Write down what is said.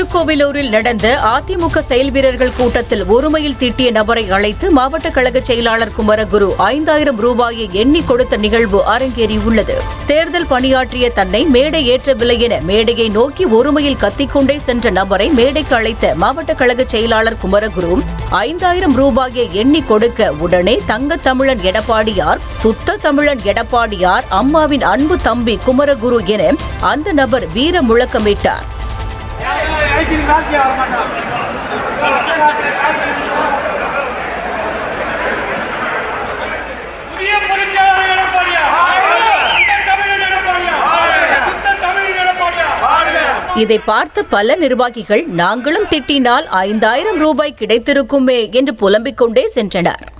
திருக்கோவிலூரில் நடந்த அதிமுக செயல் வீரர்கள் கூட்டத்தில் ஒருமையில் திட்டிய நபரை அழைத்து மாவட்ட கழக செயலாளர் குமரகுரு ஐந்தாயிரம் ரூபாயை எண்ணி கொடுத்த நிகழ்வு அரங்கேறியுள்ளது தேர்தல் பணியாற்றிய தன்னை மேடை ஏற்றவில்லை என மேடையை நோக்கி ஒருமையில் கத்திக்கொண்டே சென்ற நபரை மேடைக்கு அழைத்த மாவட்ட கழக செயலாளர் குமரகுரு ஐந்தாயிரம் ரூபாயை எண்ணி கொடுக்க உடனே தங்க தமிழன் எடப்பாடியார் சுத்த தமிழன் எடப்பாடியார் அம்மாவின் அன்பு தம்பி குமரகுரு என அந்த நபர் வீர முழக்கமிட்டார் புதிய பொதுச்செயலாளர் எடப்பாடியா சுத்த தமிழன் எடப்பாடியா சுத்த தமிழன் எடப்பாடியா இதை பார்த்த பல நிர்வாகிகள் நாங்களும் திட்டினால் ஐந்தாயிரம் ரூபாய் கிடைத்திருக்குமே என்று புலம்பிக் கொண்டே சென்றனர்